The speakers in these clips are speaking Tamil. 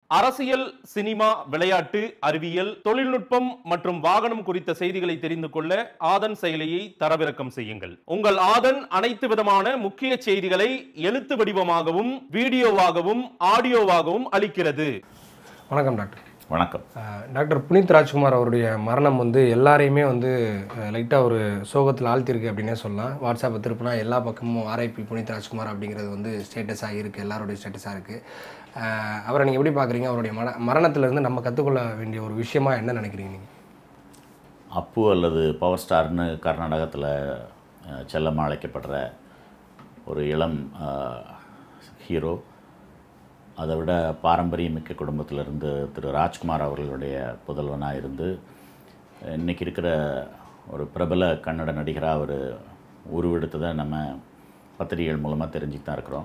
அரசியல் சினிமா விளையாட்டு அறிவியல் தொழில்நுட்பம் மற்றும் வாகனம் குறித்த செய்திகளை தெரிந்து கொள்ள ஆதன் செயலியை தரவிறக்கம் செய்யுங்கள் உங்கள் ஆதன் அனைத்து விதமான முக்கிய செய்திகளை எழுத்து வடிவமாகவும் வீடியோவாகவும் ஆடியோவாகவும் அளிக்கிறது வணக்கம் டாக்டர் வணக்கம் அஹ், டாக்டர் புனித் ராஜ்குமார் அவருடைய மரணம் வந்து எல்லாரையுமே வந்து லைட்டாக ஒரு சோகத்தில் ஆழ்த்திருக்கு அப்படின்னே சொல்லலாம் வாட்ஸ்அப்பை திருப்பினா எல்லா பக்கமும் ஆர்ஐபி புனித் ராஜ்குமார் அப்படிங்கிறது வந்து ஸ்டேட்டஸாக இருக்குது எல்லாருடைய ஸ்டேட்டஸாக இருக்குது அவரை நீங்கள் எப்படி பார்க்குறீங்க அவருடைய மர மரணத்திலேருந்து நம்ம கற்றுக்கொள்ள வேண்டிய ஒரு விஷயமா என்ன நினைக்கிறீங்க நீங்கள் அப்பு அல்லது பவர் ஸ்டார்னு கர்நாடகத்தில் செல்லமாக அழைக்கப்படுற ஒரு இளம் ஹீரோ அதை விட பாரம்பரியமிக்க குடும்பத்திலிருந்து திரு ராஜ்குமார் அவர்களுடைய புதல்வனாக இருந்து இன்றைக்கி இருக்கிற ஒரு பிரபல கன்னட நடிகராக அவர் உருவெடுத்ததை நம்ம பத்திரிகைகள் மூலமாக தெரிஞ்சுட்டு தான் இருக்கிறோம்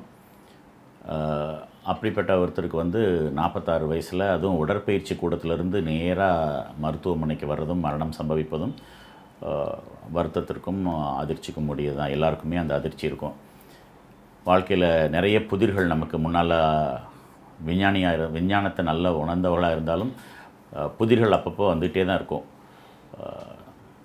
அஹ், அப்படிப்பட்ட ஒருத்தருக்கு வந்து நாற்பத்தாறு வயசில் அதுவும் உடற்பயிற்சி கூடத்திலிருந்து நேராக மருத்துவமனைக்கு வர்றதும் மரணம் சம்பவிப்பதும் அஹ், வருத்தத்திற்கும் அதிர்ச்சிக்கும் முடியது தான் எல்லாருக்குமே அந்த அதிர்ச்சி இருக்கும் வாழ்க்கையில் நிறைய புதிர்கள் நமக்கு முன்னால் விஞ்ஞானியாக இரு விஞ்ஞானத்தை நல்ல உணர்ந்தவர்களாக இருந்தாலும் அஹ், புதிர்கள் அப்பப்போ வந்துகிட்டே தான் இருக்கும் அஹ்,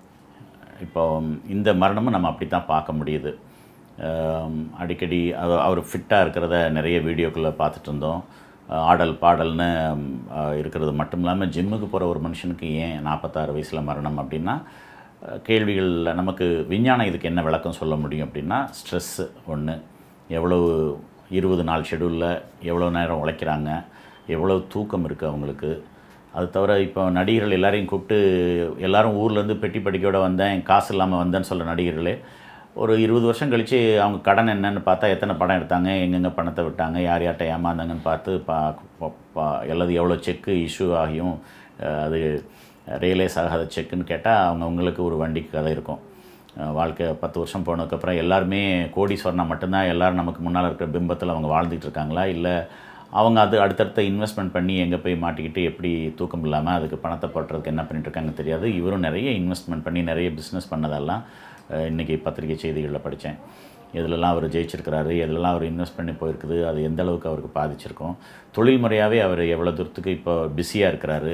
இப்போ இந்த மரணமும் நம்ம அப்படி தான் பார்க்க முடியுது அஹ், அடிக்கடி அவ- அவர் ஃபிட்டாக இருக்கிறத நிறைய வீடியோக்களில் பார்த்துட்டு இருந்தோம் அஹ், ஆடல் பாடல்னு அஹ், இருக்கிறது மட்டும் இல்லாமல் ஜிம்முக்கு போகிற ஒரு மனுஷனுக்கு ஏன் நாற்பத்தாறு வயசில் மரணம் அப்படின்னா அஹ், கேள்விகள் நமக்கு விஞ்ஞானம் இதுக்கு என்ன விளக்கம் சொல்ல முடியும் அப்படின்னா ஸ்ட்ரெஸ்ஸு ஒன்று எவ்வளவு இருபது நாள் ஷெடியூலில் எவ்வளோ நேரம் உழைக்கிறாங்க எவ்வளோ தூக்கம் இருக்குது அவங்களுக்கு அது தவிர இப்போ நடிகர்கள் எல்லாரையும் கூப்பிட்டு எல்லாரும் ஊர்லேருந்து பெட்டி படிக்கையோட வந்தேன் காசு இல்லாமல் வந்தேன்னு சொல்கிற நடிகர்களே ஒரு இருபது வருஷம் கழித்து அவங்க கடன் என்னன்னு பார்த்தா எத்தனை படம் எடுத்தாங்க எங்கெங்கே பணத்தை விட்டாங்க யார் யார்கிட்ட ஏமாந்தாங்கன்னு பார்த்து பா பா- பா- எல்லாது எவ்வளோ செக்கு இஷ்யூ ஆகியும் அஹ், அது ரியலைஸ் ஆகாத செக்குன்னு கேட்டால் அவங்கவுங்களுக்கு ஒரு வண்டிக்கு கதை இருக்கும் அஹ், வாழ்க்கை பத்து வருஷம் போனதுக்கப்புறம் எல்லாருமே கோடீஸ்வரனா மட்டும்தான் எல்லாரும் நமக்கு முன்னால் இருக்கிற பிம்பத்தில் அவங்க வாழ்ந்துட்டு இருக்காங்களா இல்லை அவங்க அது அடுத்தடுத்த இன்வெஸ்ட்மெண்ட் பண்ணி எங்கே போய் மாட்டிக்கிட்டு எப்படி தூக்கம் இல்லாமல் அதுக்கு பணத்தை போட்டுறதுக்கு என்ன பண்ணிட்டு இருக்காங்க தெரியாது இவரும் நிறைய இன்வெஸ்ட்மெண்ட் பண்ணி நிறைய பிஸ்னஸ் பண்ணதெல்லாம் அஹ், இன்னைக்கு பத்திரிகை செய்திகளில் படித்தேன் எதுலெல்லாம் அவர் ஜெயிச்சிருக்கிறாரு எதுலெல்லாம் அவர் இன்வெஸ்ட் பண்ணி போயிருக்குது அது எந்த அளவுக்கு அவருக்கு பாதிச்சிருக்கும் தொழில் முறையாகவே அவர் எவ்வளோ தூரத்துக்கு இப்போ பிஸியாக இருக்கிறாரு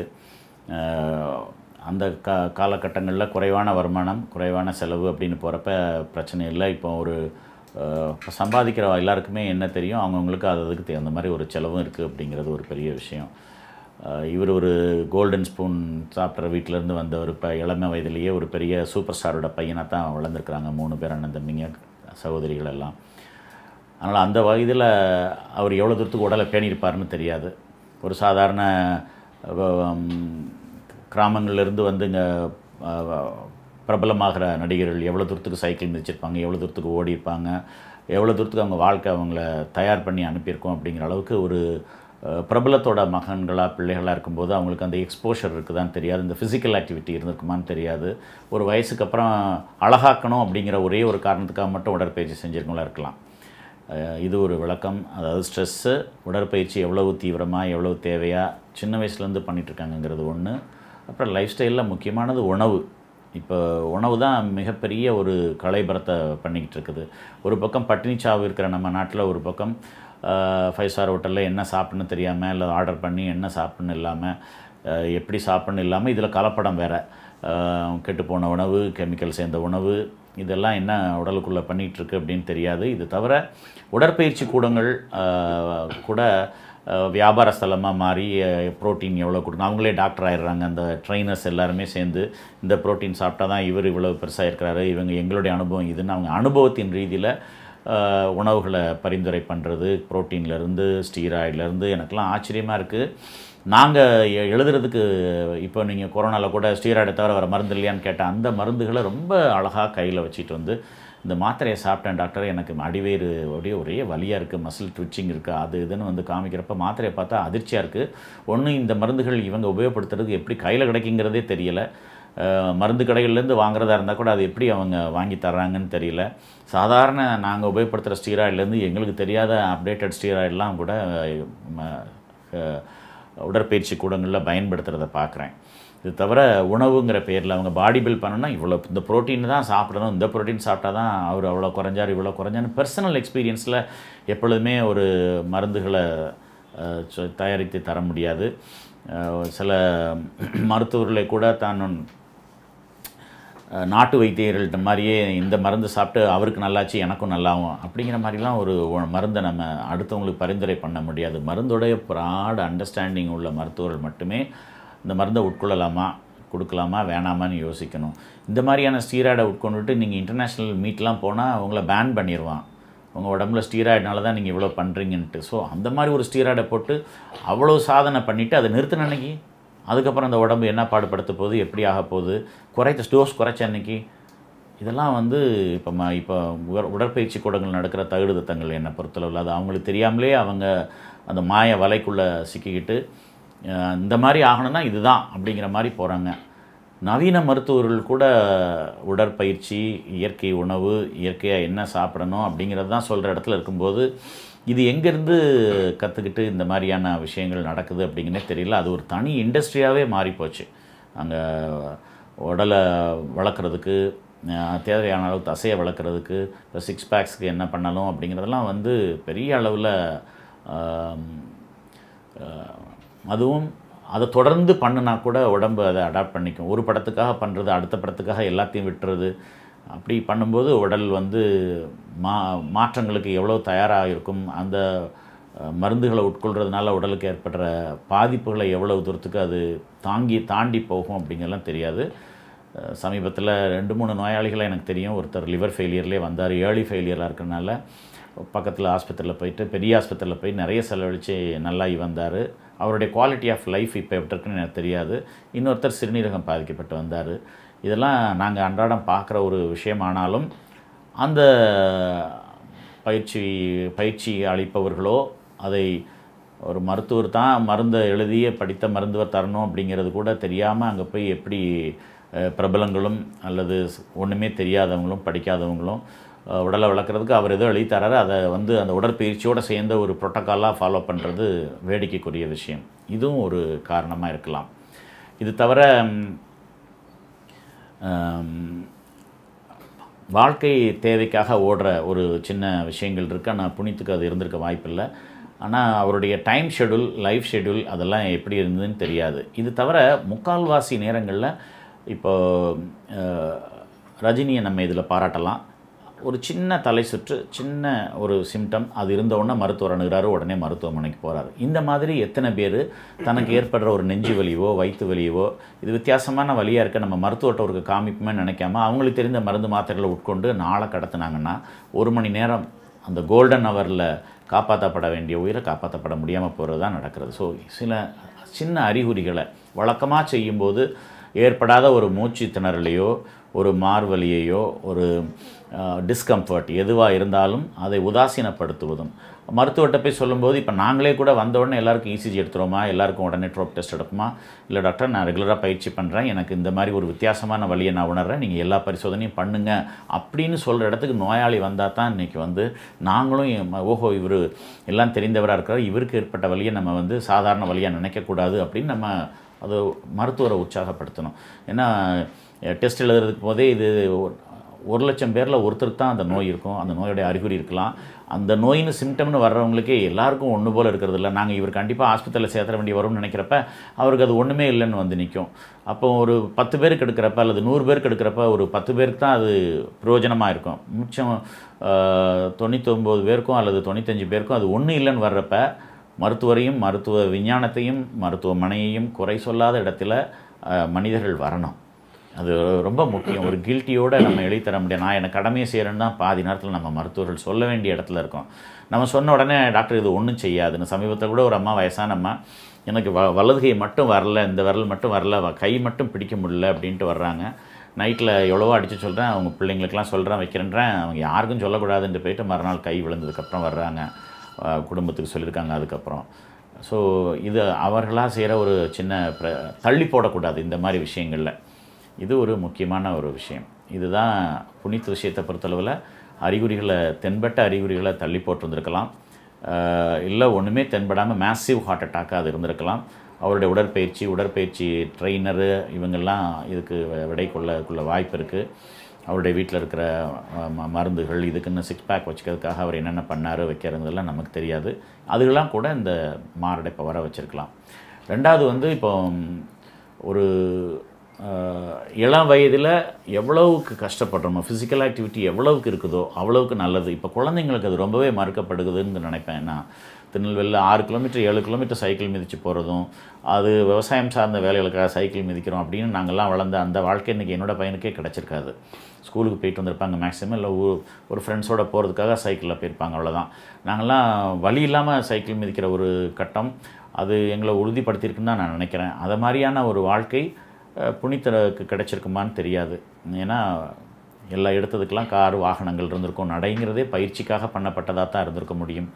அஹ், அந்த கா காலகட்டங்களில் குறைவான வருமானம் குறைவான செலவு அப்படின்னு போகிறப்ப பிரச்சனை இல்லை இப்போ ஒரு அஹ், இப்ப சம்பாதிக்கிற எல்லாருக்குமே என்ன தெரியும் அவங்கவுங்களுக்கு அது அதுக்கு தகுந்த மாதிரி ஒரு செலவும் இருக்குது அப்படிங்கிறது ஒரு பெரிய விஷயம் அஹ், இவர் ஒரு கோல்டன் ஸ்பூன் சாப்பிட்ற வீட்டிலேருந்து வந்தவர் இப்போ இளமை வயதிலேயே ஒரு பெரிய சூப்பர் ஸ்டாரோட பையனாக தான் வளர்ந்துருக்குறாங்க மூணு பேர் அண்ணன் தம்பிங்க சகோதரிகள் எல்லாம் அதனால் அந்த வயதில் அவர் எவ்வளோ தூரத்துக்கு உடலை பேணியிருப்பாருன்னு தெரியாது ஒரு சாதாரண கிராமங்கள்லேருந்து வந்து இங்கே பிரபலமாகிற நடிகர்கள் எவ்வளோ தூரத்துக்கு சைக்கிள் மிதிச்சிருப்பாங்க எவ்வளோ தூரத்துக்கு ஓடியிருப்பாங்க எவ்வளோ தூரத்துக்கு அவங்க வாழ்க்கை அவங்கள தயார் பண்ணி அனுப்பியிருக்கோம் அப்படிங்கிற அளவுக்கு ஒரு அஹ், பிரபலத்தோட மகன்களாக பிள்ளைகளாக இருக்கும்போது அவங்களுக்கு அந்த எக்ஸ்போஷர் இருக்குதான்னு தெரியாது இந்த ஃபிசிக்கல் ஆக்டிவிட்டி இருந்திருக்குமான்னு தெரியாது ஒரு வயசுக்கு அப்புறம் அழகாக்கணும் அப்படிங்கிற ஒரே ஒரு காரணத்துக்காக மட்டும் உடற்பயிற்சி செஞ்சிருக்கவங்களா இருக்கலாம் அஹ் இது ஒரு விளக்கம் அதாவது ஸ்ட்ரெஸ்ஸு உடற்பயிற்சி எவ்வளவு தீவிரமாக எவ்வளவு தேவையாக சின்ன வயசுலேருந்து பண்ணிகிட்ருக்காங்கங்கிறது ஒன்று அப்புறம் லைஃப் ஸ்டைலில் முக்கியமானது உணவு இப்போ உணவு தான் மிகப்பெரிய ஒரு கலைபரத்தை பண்ணிக்கிட்டு இருக்குது ஒரு பக்கம் பட்டினி சாவு இருக்கிற நம்ம நாட்டில் ஒரு பக்கம் ஃபைவ் ஸ்டார் ஹோட்டலில் என்ன சாப்பிட்ணுன்னு தெரியாமல் இல்லை ஆர்டர் பண்ணி என்ன சாப்பிட்ணும் இல்லாமல் அஹ் எப்படி சாப்பிட்ணும் இல்லாமல் இதில் கலப்படம் வேறு கெட்டுப்போன உணவு கெமிக்கல் சேர்ந்த உணவு இதெல்லாம் என்ன உடலுக்குள்ளே பண்ணிகிட்டு இருக்கு அப்படின்னு தெரியாது இது தவிர உடற்பயிற்சி கூடங்கள் அஹ், கூட அஹ், வியாபார ஸ்தலமாக மாறி ப்ரோட்டீன் எவ்வளோ கொடுக்கணும் அவங்களே டாக்டர் ஆயிடுறாங்க அந்த ட்ரைனர்ஸ் எல்லாருமே சேர்ந்து இந்த ப்ரோட்டீன் சாப்பிட்டா தான் இவர் இவ்வளோ பெருசாக இருக்கிறாரு இவங்க எங்களுடைய அனுபவம் இதுன்னு அவங்க அனுபவத்தின் ரீதியில் ஆஹ் உணவுகளை பரிந்துரை பண்ணுறது ப்ரோட்டீன்லேருந்து ஸ்டீராய்ட்லேருந்து எனக்கெல்லாம் ஆச்சரியமாக இருக்குது நாங்கள் எழுதுறதுக்கு இப்போ நீங்கள் கொரோனாவில் கூட ஸ்டீராய்டை தவிர வர மருந்து இல்லையான்னு கேட்ட அந்த மருந்துகளை ரொம்ப அழகாக கையில் வச்சுட்டு வந்து இந்த மாத்திரையை சாப்பிட்டேன் டாக்டர் எனக்கு அடிவேறு அப்படியே ஒரே வலியாக இருக்குது மசில் ட்விச்சிங் இருக்குது அது இதுன்னு வந்து காமிக்கிறப்ப மாத்திரையை பார்த்தா அதிர்ச்சியாக இருக்குது ஒன்று இந்த மருந்துகள் இவங்க உபயோகப்படுத்துறதுக்கு எப்படி கையில் கிடைக்குங்கிறதே தெரியலை அஹ் மருந்து கடைகள்லேருந்து வாங்குறதா இருந்தால் கூட அது எப்படி அவங்க வாங்கி தர்றாங்கன்னு தெரியல சாதாரண நாங்கள் உபயோகப்படுத்துகிற ஸ்டீராய்ட்லேருந்து எங்களுக்கு தெரியாத அப்டேட்டட் ஸ்டீராய்டெலாம் கூட ம- அஹ் உடற்பயிற்சி கூடங்களில் பயன்படுத்துகிறத பார்க்குறேன் இது தவிர உணவுங்கிற பேரில் அவங்க பாடி பில்ட் பண்ணணும்னா இவ்வளோ இந்த புரோட்டீன் தான் சாப்பிடணும் இந்த புரோட்டீன் சாப்பிட்டா தான் அவர் அவ்வளோ குறைஞ்சார் இவ்வளோ குறைஞ்சான்னு பர்சனல் எக்ஸ்பீரியன்ஸில் எப்பொழுதுமே ஒரு மருந்துகளை அஹ், சொ- தயாரித்து தர முடியாது அஹ், சில மருத்துவர்களை கூட தான் அஹ், நாட்டு வைத்தியர்கள்ட்ட மாதிரியே இந்த மருந்து சாப்பிட்டு அவருக்கு நல்லாச்சு எனக்கும் நல்லாவும் அப்படிங்கிற மாதிரிலாம் ஒரு ஒ- மருந்தை நம்ம அடுத்தவங்களுக்கு பரிந்துரை பண்ண முடியாது மருந்துடைய ப்ராட் அண்டர்ஸ்டாண்டிங் உள்ள மருத்துவர்கள் மட்டுமே இந்த மருந்தை உட்கொள்ளலாமா கொடுக்கலாமா வேணாமான்னு யோசிக்கணும் இந்த மாதிரியான ஸ்டீராய்டை உட்கொண்டுட்டு நீங்கள் இன்டர்நேஷ்னல் மீட்லாம் போனால் அவங்கள பேன் பண்ணிடுவான் உங்கள் உடம்புல ஸ்டீராய்டுனால தான் நீங்கள் இவ்வளோ பண்ணுறீங்கன்ட்டு ஸோ அந்த மாதிரி ஒரு ஸ்டீராய்டை போட்டு அவ்வளோ சாதனை பண்ணிவிட்டு அதை நிறுத்தின அன்னைக்கு அதுக்கப்புறம் அந்த உடம்பு என்ன பாடுபடுத்த போகுது எப்படி ஆக போகுது குறைத்த டோஸ் குறைச்ச அன்னைக்கு இதெல்லாம் வந்து இப்போ ம இப்போ உடற்- உடற்பயிற்சி கூடங்கள் நடக்கிற தகுடுதத்தங்கள் என்னை பொறுத்தளவில் அது அவங்களுக்கு தெரியாமலே அவங்க அந்த மாய வலைக்குள்ளே சிக்கிக்கிட்டு அஹ், இந்த மாதிரி ஆகணும்னா இதுதான் அப்படிங்கிற மாதிரி போகிறாங்க நவீன மருத்துவர்கள் கூட உடற்பயிற்சி இயற்கை உணவு இயற்கையாக என்ன சாப்பிடணும் அப்படிங்கிறது தான் சொல்கிற இடத்துல இருக்கும்போது இது எங்கேருந்து கற்றுக்கிட்டு இந்த மாதிரியான விஷயங்கள் நடக்குது அப்படிங்கன்னே தெரியல அது ஒரு தனி இண்டஸ்ட்ரியாகவே மாறிப்போச்சு அங்கே உடலை வளர்க்குறதுக்கு அஹ், தேவையான அளவு தசையை வளர்க்குறதுக்கு இப்போ சிக்ஸ் பேக்ஸ்க்கு என்ன பண்ணணும் அப்படிங்கிறதெல்லாம் வந்து பெரிய அளவில் அதுவும் அதை தொடர்ந்து பண்ணுனா கூட உடம்பு அதை அடாப்ட் பண்ணிக்கும் ஒரு படத்துக்காக பண்ணுறது அடுத்த படத்துக்காக எல்லாத்தையும் விட்டுறது அப்படி பண்ணும்போது உடல் வந்து மா மாற்றங்களுக்கு எவ்வளோ தயாராக இருக்கும் அந்த அஹ், மருந்துகளை உட்கொள்கிறதுனால உடலுக்கு ஏற்படுற பாதிப்புகளை எவ்வளவு தூரத்துக்கு அது தாங்கி தாண்டி போகும் அப்படிங்கிறலாம் தெரியாது சமீபத்தில் ரெண்டு மூணு நோயாளிகளை எனக்கு தெரியும் ஒருத்தர் லிவர் ஃபெயிலியர்லேயே வந்தார் ஏர்லி ஃபெயிலியராக இருக்கிறனால பக்கத்தில் ஆஸ்பத்திரியில் போயிட்டு பெரிய ஆஸ்பத்திரியில் போய் நிறைய செலவழித்து நல்லாகி வந்தார் அவருடைய குவாலிட்டி ஆஃப் லைஃப் இப்போ எப்படி இருக்குன்னு எனக்கு தெரியாது இன்னொருத்தர் சிறுநீரகம் பாதிக்கப்பட்டு வந்தார் இதெல்லாம் நாங்கள் அன்றாடம் பார்க்குற ஒரு விஷயமானாலும் அந்த பயிற்சி பயிற்சி அளிப்பவர்களோ அதை ஒரு மருத்துவர் தான் மருந்தை எழுதிய படித்த மருத்துவர் தரணும் அப்படிங்கிறது கூட தெரியாமல் அங்கே போய் எப்படி அஹ், பிரபலங்களும் அல்லது ஸ்- ஒன்றுமே தெரியாதவங்களும் படிக்காதவங்களும் அஹ், உடலை வளர்க்குறதுக்கு அவர் ஏதோ எழுதி தராரு அதை வந்து அந்த உடற்பயிற்சியோடு சேர்ந்த ஒரு ப்ரோட்டோக்காலாக ஃபாலோ பண்ணுறது வேடிக்கைக்குரிய விஷயம் இதுவும் ஒரு காரணமாக இருக்கலாம் இது தவிர ம், ஆம், வாழ்க்கை தேவைக்காக ஓடுற ஒரு சின்ன விஷயங்கள் இருக்கு ஆனால் புனித்துக்கு அது இருந்திருக்க வாய்ப்பில்லை ஆனால் அவருடைய டைம் ஷெட்யூல் லைஃப் ஷெட்யூல் அதெல்லாம் எப்படி இருந்ததுன்னு தெரியாது இது தவிர முக்கால்வாசி நேரங்களில் இப்போ அஹ், ரஜினியை நம்ம இதில் பாராட்டலாம் ஒரு சின்ன தலை சுற்று சின்ன ஒரு சிம்டம் அது இருந்த உடனே மருத்துவர் அணுகிறாரு உடனே மருத்துவமனைக்கு போகிறாரு இந்த மாதிரி எத்தனை பேர் தனக்கு ஏற்படுற ஒரு நெஞ்சு வலியோ வயிற்று வலியவோ இது வித்தியாசமான வலியாக இருக்க நம்ம மருத்துவர்கிட்ட ஒரு காமிப்புமே நினைக்காம அவங்களுக்கு தெரிந்த மருந்து மாத்திரைகளை உட்கொண்டு நாளை கடத்துனாங்கன்னா ஒரு மணி நேரம் அந்த கோல்டன் ஹவரில் காப்பாற்றப்பட வேண்டிய உயிரை காப்பாற்றப்பட முடியாமல் போகிறது தான் நடக்கிறது ஸோ சில சின்ன அறிகுறிகளை வழக்கமாக செய்யும்போது ஏற்படாத ஒரு மூச்சு திணறலையோ ஒரு மார்வலியையோ ஒரு டிஸ்கம்ஃபர்ட் எதுவாக இருந்தாலும் அதை உதாசீனப்படுத்துவதும் மருத்துவர்கிட்ட போய் சொல்லும்போது இப்போ நாங்களே கூட வந்த உடனே எல்லாருக்கும் இசிஜி எடுத்துருவோமா எல்லாருக்கும் உடனே ட்ரோப் டெஸ்ட் எடுப்போமா இல்லை டாக்டர் நான் ரெகுலராக பயிற்சி பண்ணுறேன் எனக்கு இந்த மாதிரி ஒரு வித்தியாசமான வழியை நான் உணர்றேன் நீங்கள் எல்லா பரிசோதனையும் பண்ணுங்க அப்படின்னு சொல்கிற இடத்துக்கு நோயாளி வந்தால் தான் இன்றைக்கி வந்து நாங்களும் எம்- ஓஹோ இவர் எல்லாம் தெரிந்தவராக இருக்கிறார் இவருக்கு ஏற்பட்ட வழியை நம்ம வந்து சாதாரண வழியாக நினைக்கக்கூடாது அப்படின்னு நம்ம அது மருத்துவரை உற்சாகப்படுத்தணும் ஏன்னா டெஸ்ட் எழுதுறதுக்கு போதே இது ஒரு- ஒரு லட்சம் பேரில் ஒருத்தருக்கு தான் அந்த நோய் இருக்கும் அந்த நோயோடைய அறிகுறி இருக்கலாம் அந்த நோயின்னு சிம்டம்னு வர்றவங்களுக்கே எல்லாருக்கும் ஒன்று போல் இருக்கிறது இல்லை நாங்கள் இவர் கண்டிப்பாக ஆஸ்பத்திரியில் சேர்த்துற வேண்டிய வரும்னு நினைக்கிறப்ப அவருக்கு அது ஒன்றுமே இல்லைன்னு வந்து நிற்கும் அப்போ ஒரு பத்து பேருக்கு எடுக்கிறப்ப அல்லது நூறு பேருக்கு எடுக்கிறப்ப ஒரு பத்து பேருக்கு தான் அது பிரயோஜனமாக இருக்கும் மிச்சம் ஆஹ், தொண்ணூத்தொம்பது பேருக்கும் அல்லது தொண்ணூத்தஞ்சு பேருக்கும் அது ஒன்றும் இல்லைன்னு வர்றப்ப மருத்துவரையும் மருத்துவ விஞ்ஞானத்தையும் மருத்துவமனையையும் குறை சொல்லாத இடத்துல ஆஹ், மனிதர்கள் வரணும் அது ரொம்ப முக்கியம் ஒரு கில்ட்டியோட நம்ம எழுதி தர முடியாது நான் எனக்கு கடமையை செய்கிறேன்னு தான் பாதி நேரத்தில் நம்ம மருத்துவர்கள் சொல்ல வேண்டிய இடத்துல இருக்கோம் நம்ம சொன்ன உடனே டாக்டர் இது ஒன்றும் செய்யாதுன்னு சமீபத்தில் கூட ஒரு அம்மா வயசான அம்மா எனக்கு வ வலது கை மட்டும் வரல இந்த விரல் மட்டும் வரல வ- கை மட்டும் பிடிக்க முடியல அப்படின்ட்டு வர்றாங்க நைட்டில் எவ்வளவோ அடித்து சொல்கிறேன் அவங்க பிள்ளைங்களுக்கெல்லாம் சொல்கிறேன் வைக்கிறேன்றேன் அவங்க யாருக்கும் சொல்லக்கூடாதுன்ட்டு போயிட்டு மறுநாள் கை விழுந்ததுக்கப்புறம் வர்றாங்க அஹ் குடும்பத்துக்கு சொல்லியிருக்காங்க அதுக்கப்புறம் ஸோ இது அவர்களாக செய்கிற ஒரு சின்ன பிர தள்ளி போடக்கூடாது இந்த மாதிரி விஷயங்களில் இது ஒரு முக்கியமான ஒரு விஷயம் இதுதான் புனித் விஷயத்தை பொறுத்தளவில் அறிகுறிகளை தென்பட்ட அறிகுறிகளை தள்ளி போட்டிருந்திருக்கலாம் இல்லை ஒன்றுமே தென்படாமல் மேசிவ் ஹார்ட் அட்டாக்காக அது இருந்திருக்கலாம் அவருடைய உடற்பயிற்சி உடற்பயிற்சி ட்ரெயினரு இவங்கெல்லாம் இதுக்கு வி- விடை கொள்ள கொள்ள வாய்ப்பு இருக்குது அவருடைய வீட்டில் இருக்கிற அஹ், ம- மருந்துகள் இதுக்குன்னு சிக்ஸ் பேக் வச்சுக்கிறதுக்காக அவர் என்னென்ன பண்ணார் வைக்கிறதெல்லாம் நமக்கு தெரியாது அதுக்கெல்லாம் கூட இந்த மாரடைப்பை வர வச்சிருக்கலாம் ரெண்டாவது வந்து இப்போ ம், ஒரு அஹ், இளம் வயதில் எவ்வளவுக்கு கஷ்டப்படுறோமோ ஃபிசிக்கல் ஆக்டிவிட்டி எவ்வளவுக்கு இருக்குதோ அவ்வளவுக்கு நல்லது இப்போ குழந்தைங்களுக்கு அது ரொம்பவே மறுக்கப்படுகுதுன்னு நினைப்பேன் நான் திருநெல்வேலியில் ஆறு கிலோமீட்டர் ஏழு கிலோமீட்டர் சைக்கிள் மிதித்து போகிறதும் அது விவசாயம் சார்ந்த வேலைகளுக்காக சைக்கிள் மிதிக்கிறோம் அப்படின்னு நாங்கள்லாம் வளர்ந்த அந்த வாழ்க்கை இன்றைக்கி என்னோட பையனுக்கே கிடச்சிருக்காது ஸ்கூலுக்கு போயிட்டு வந்திருப்பாங்க மேக்ஸிமம் இல்லை ஊ ஒரு ஃப்ரெண்ட்ஸோட போகிறதுக்காக சைக்கிளில் போயிருப்பாங்க அவ்வளோதான் நாங்கள்லாம் வழி இல்லாமல் சைக்கிள் மிதிக்கிற ஒரு கட்டம் அது எங்களை உறுதிப்படுத்தியிருக்குன்னு தான் நான் நினைக்கிறேன் அதை மாதிரியான ஒரு வாழ்க்கை அஹ், புனிதருக்கு கிடைச்சிருக்குமான்னு தெரியாது ஏன்னா எல்லா இடத்துக்கெல்லாம் கார் வாகனங்கள் இருந்திருக்கும் நடைங்கிறதே பயிற்சிக்காக பண்ணப்பட்டதாக தான் இருந்திருக்க முடியும்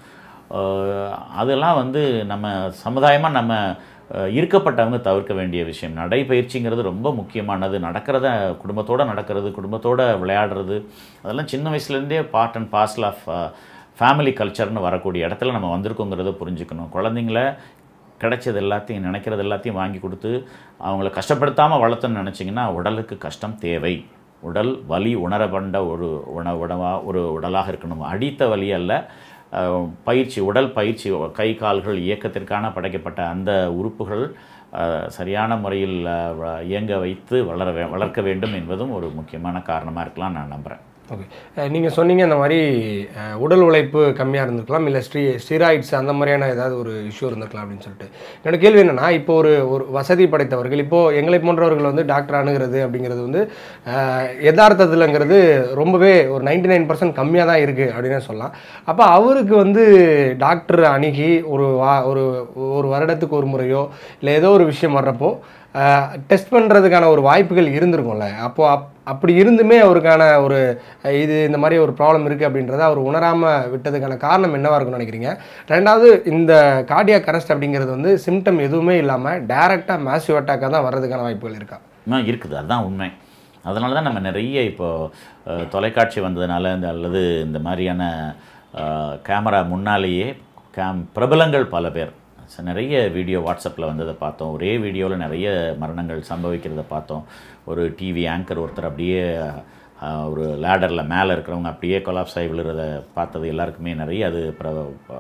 அஹ், அதெல்லாம் வந்து நம்ம சமுதாயமாக நம்ம அஹ், இருக்கப்பட்டவங்க தவிர்க்க வேண்டிய விஷயம் நடைப்பயிற்சிங்கிறது ரொம்ப முக்கியமானது நடக்கிறத குடும்பத்தோடு நடக்கிறது குடும்பத்தோடு விளையாடுறது அதெல்லாம் சின்ன வயசுலேருந்தே part and parcel of family கல்ச்சர்னு வரக்கூடிய இடத்துல நம்ம வந்திருக்கோங்கிறத புரிஞ்சுக்கணும் குழந்தைங்கள கிடைச்சது எல்லாத்தையும் நினைக்கிறது எல்லாத்தையும் வாங்கி கொடுத்து அவங்கள கஷ்டப்படுத்தாமல் வளர்த்தணும்னு நினச்சிங்கன்னா உடலுக்கு கஷ்டம் தேவை உடல் வலி உணரப்பண்ட ஒரு உண உணவா ஒரு உடலாக இருக்கணும் அடித்த வலி அல்ல அஹ், பயிற்சி உடல் பயிற்சி கை கால்கள் இயக்கத்திற்கான படைக்கப்பட்ட அந்த உறுப்புகள் அஹ், சரியான முறையில் அஹ், வ- இயங்க வைத்து வளர வே வளர்க்க வேண்டும் என்பதும் ஒரு முக்கியமான காரணமாக இருக்கலாம் நான் நம்புகிறேன் ஓகே நீங்கள் சொன்னீங்க இந்த மாதிரி அஹ், உடல் உழைப்பு கம்மியாக இருந்திருக்கலாம் இல்லை ஸ்டீ ஸ்டீராய்ட்ஸ் அந்த மாதிரியான ஏதாவது ஒரு இஷ்யூ இருந்திருக்கலாம் அப்படின்னு சொல்லிட்டு என்னோட கேள்வி என்னன்னா இப்போ ஒரு ஒரு வசதி படைத்தவர்கள் இப்போது எங்களை போன்றவர்கள் வந்து டாக்டர் அணுகிறது அப்படிங்கிறது வந்து அஹ், யதார்த்தத்தில்ங்கிறது ரொம்பவே ஒரு நைன்டி நைன் பர்சன்ட் கம்மியாக தான் இருக்குது அப்படின்னு சொல்லலாம் அப்போ அவருக்கு வந்து டாக்டர் அணுகி ஒரு வா ஒரு ஒரு வருடத்துக்கு ஒரு முறையோ இல்லை ஏதோ ஒரு விஷயம் வர்றப்போ டெஸ்ட் பண்ணுறதுக்கான ஒரு வாய்ப்புகள் இருந்திருக்கும்ல அப்போ அப் அப்படி இருந்துமே அவருக்கான ஒரு அஹ், இது இந்த மாதிரி ஒரு ப்ராப்ளம் இருக்குது அப்படின்றத அவர் உணராமல் விட்டதுக்கான காரணம் என்னவாக இருக்கும்னு நினைக்கிறீங்க ரெண்டாவது இந்த கார்டியாக் அரெஸ்ட் அப்படிங்கிறது வந்து சிம்டம் எதுவுமே இல்லாமல் டைரெக்டாக மேசிவ் அட்டாக்காக தான் வர்றதுக்கான வாய்ப்புகள் இருக்கா ஆ இருக்குது அதுதான் உண்மை அதனால தான் நம்ம நிறைய இப்போ அஹ், தொலைக்காட்சி வந்ததுனால இந்த அல்லது இந்த மாதிரியான அஹ், கேமரா முன்னாலேயே கேம் பிரபலங்கள் பல பேர் ச- நிறைய வீடியோ வாட்ஸ்அப்பில் வந்ததை பார்த்தோம் ஒரே வீடியோவில் நிறைய மரணங்கள் சம்பவிக்கிறத பார்த்தோம் ஒரு டிவி ஆங்கர் ஒருத்தர் அப்படியே அஹ், ஒரு லேடரில் மேலே இருக்கிறவங்க அப்படியே கொலாப்ஸ் ஆகி விழுறத பார்த்தது எல்லாருக்குமே நிறைய அது பிர-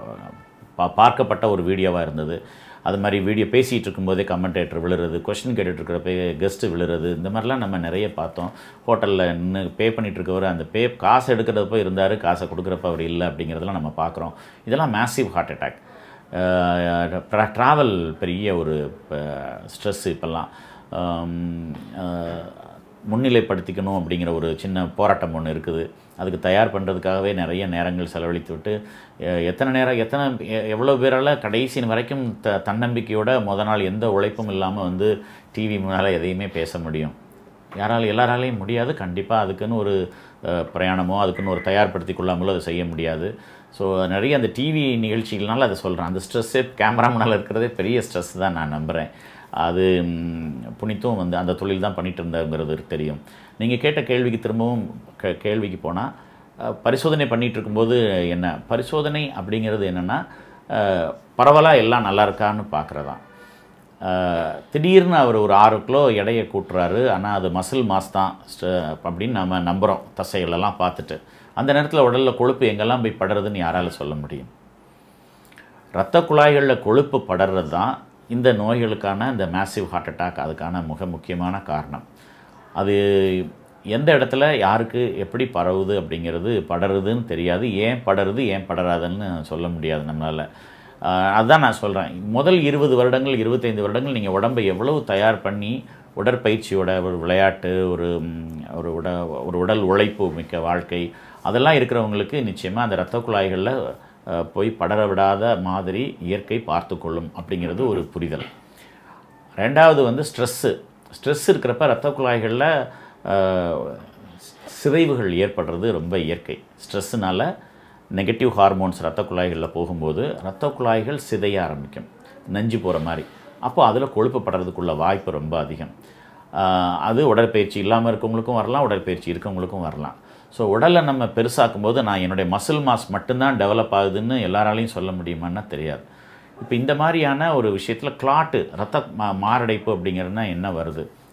பா- பார்க்கப்பட்ட ஒரு வீடியோவாக இருந்தது அது மாதிரி வீடியோ பேசிகிட்டு இருக்கும்போதே கமெண்டேட்டர் விழுறது கொஸ்டின் கேட்டுட்டு இருக்கிறப்ப கெஸ்ட்டு விழுறது இந்த மாதிரிலாம் நம்ம நிறைய பார்த்தோம் ஹோட்டலில் நின்று பே பண்ணிட்டு இருக்கவர் அந்த பே காசு எடுக்கிறப்ப இருந்தார் காசை கொடுக்குறப்ப அவர் இல்லை அப்படிங்கிறதெல்லாம் நம்ம பார்க்குறோம் இதெல்லாம் மேசிவ் ஹார்ட் அட்டாக் ட்ராவல் பெரிய ஒரு ஸ்ட்ரெஸ் இப்போல்லாம் ஆம், அஹ், முன்னிலைப்படுத்திக்கணும் அப்படிங்கிற ஒரு சின்ன போராட்டம் ஒன்று இருக்குது அதுக்கு தயார் பண்ணுறதுக்காகவே நிறைய நேரங்கள் செலவழித்து விட்டு எ- எத்தனை நேரம் எத்தனை எ- எவ்வளோ பேரால் கடைசி வரைக்கும் த தன்னம்பிக்கையோட முத நாள் எந்த உழைப்பும் இல்லாமல் வந்து டிவி முன்னால் எதையுமே பேச முடியும் யாரால் எல்லாராலையும் முடியாது கண்டிப்பாக அதுக்குன்னு ஒரு அஹ், பிரயாணமோ அதுக்குன்னு ஒரு தயார்படுத்தி கொள்ளாமலோ அதை செய்ய முடியாது ஸோ நிறைய அந்த டிவி நிகழ்ச்சிகள்னால அதை சொல்கிறேன் அந்த ஸ்ட்ரெஸ்ஸே கேமரா முன்னால் இருக்கிறதே பெரிய ஸ்ட்ரெஸ் தான் நான் நம்புகிறேன் அது ம், புனித்தும் வந்து அந்த தொழில் தான் பண்ணிட்டு இருந்தாங்கிறது தெரியும் நீங்கள் கேட்ட கேள்விக்கு திரும்பவும் கே கேள்விக்கு போனால் பரிசோதனை பண்ணிட்டு இருக்கும்போது என்ன பரிசோதனை அப்படிங்கிறது என்னென்னா பரவலாக எல்லாம் நல்லா இருக்கான்னு பார்க்குறதான் ஆஹ் திடீர்னு அவர் ஒரு ஆறு கிலோ எடையை கூட்டுறாரு ஆனால் அது மசில் மாஸ் தான் ஸ்ட- அப்படின்னு நம்ம நம்புகிறோம் தசைகளெல்லாம் பார்த்துட்டு அந்த நேரத்தில் உடலில் கொழுப்பு எங்கெல்லாம் போய் படுறதுன்னு யாரால சொல்ல முடியும் இரத்த குழாய்களில் கொழுப்பு படறது தான் இந்த நோய்களுக்கான இந்த மேசிவ் ஹார்ட் அட்டாக் அதுக்கான மிக முக்கியமான காரணம் அது எந்த இடத்துல யாருக்கு எப்படி பரவுது அப்படிங்கிறது படருதுன்னு தெரியாது ஏன் படருது ஏன் படராதுன்னு சொல்ல முடியாது நம்மளால் அதுதான் நான் சொல்கிறேன் முதல் இருபது வருடங்கள் இருபத்தைந்து வருடங்கள் நீங்கள் உடம்பை எவ்வளவு தயார் பண்ணி உடற்பயிற்சியோட ஒரு விளையாட்டு ஒரு ம், ஒரு உட ஒரு உடல் உழைப்பு மிக்க வாழ்க்கை அதெல்லாம் இருக்கிறவங்களுக்கு நிச்சயமாக அந்த இரத்த குழாய்களில் அஹ், போய் படர விடாத மாதிரி இயற்கை பார்த்துக்கொள்ளும் அப்படிங்கிறது ஒரு புரிதல் ரெண்டாவது வந்து ஸ்ட்ரெஸ்ஸு ஸ்ட்ரெஸ் இருக்கிறப்ப இரத்த குழாய்களில் சிதைவுகள் ஏற்படுறது ரொம்ப இயற்கை ஸ்ட்ரெஸ்ஸுனால நெகட்டிவ் ஹார்மோன்ஸ் இரத்த குழாய்களில் போகும்போது இரத்த குழாய்கள் சிதைய ஆரம்பிக்கும் நஞ்சு போகிற மாதிரி அப்போ அதில் கொழுப்பு படுறதுக்குள்ள வாய்ப்பு ரொம்ப அதிகம் ஆஹ் அது உடற்பயிற்சி இல்லாமல் இருக்கவங்களுக்கும் வரலாம் உடற்பயிற்சி இருக்கவங்களுக்கும் வரலாம் ஸோ உடலை நம்ம பெருசாக்கும் போது நான் என்னுடைய மசில் மாஸ் மட்டும்தான் டெவலப் ஆகுதுன்னு எல்லாராலையும் சொல்ல முடியுமான்னா தெரியாது இப்போ இந்த மாதிரியான ஒரு விஷயத்தில் கிளாட்டு ரத்த மா மாரடைப்பு அப்படிங்கிறதுனா என்ன வருது